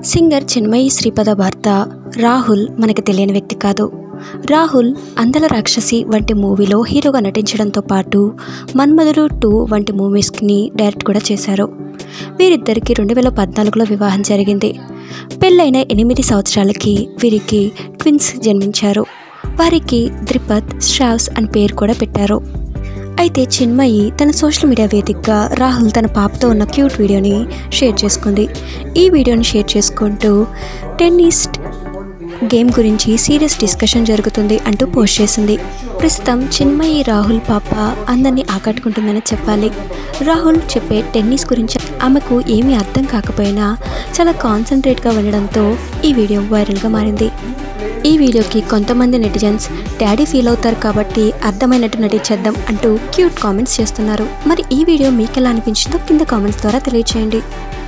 singer Chinmayi Sripada భర్త రాహుల్ మనకి తెలియని వ్యక్తి కాదు రాహుల్ అందల రాక్షసి వంటి మూవీలో హీరోగా నటించడంతో పాటు మన్మధుడు టూ వంటి మూవీస్ని డైరెక్ట్ కూడా చేశారు వీరిద్దరికి రెండు వేల పద్నాలుగులో వివాహం జరిగింది పెళ్ళైన ఎనిమిది సంవత్సరాలకి వీరికి ట్విన్స్ జన్మించారు వారికి ద్రిపద్ శ్రావ్స్ అని పేరు కూడా పెట్టారు అయితే చిన్మయి తన సోషల్ మీడియా వేదికగా రాహుల్ తన పాపతో ఉన్న క్యూట్ వీడియోని షేర్ చేసుకుంది ఈ వీడియోని షేర్ చేసుకుంటూ టెన్నిస్ గేమ్ గురించి సీరియస్ డిస్కషన్ జరుగుతుంది అంటూ పోస్ట్ చేసింది ప్రస్తుతం చిన్మయి రాహుల్ పాప అందరినీ ఆకట్టుకుంటుందని చెప్పాలి రాహుల్ చెప్పే టెన్నిస్ గురించి ఆమెకు ఏమీ అర్థం కాకపోయినా చాలా కాన్సన్ట్రేట్గా ఉండడంతో ఈ వీడియో వైరల్గా మారింది ఈ వీడియోకి కొంతమంది నెటిజన్స్ డాడీ ఫీల్ అవుతారు కాబట్టి అర్థమైనట్టు నటించేద్దాం అంటూ క్యూట్ కామెంట్స్ చేస్తున్నారు మరి ఈ వీడియో మీకు ఎలా అనిపించిందో కింద కామెంట్స్ ద్వారా తెలియచేయండి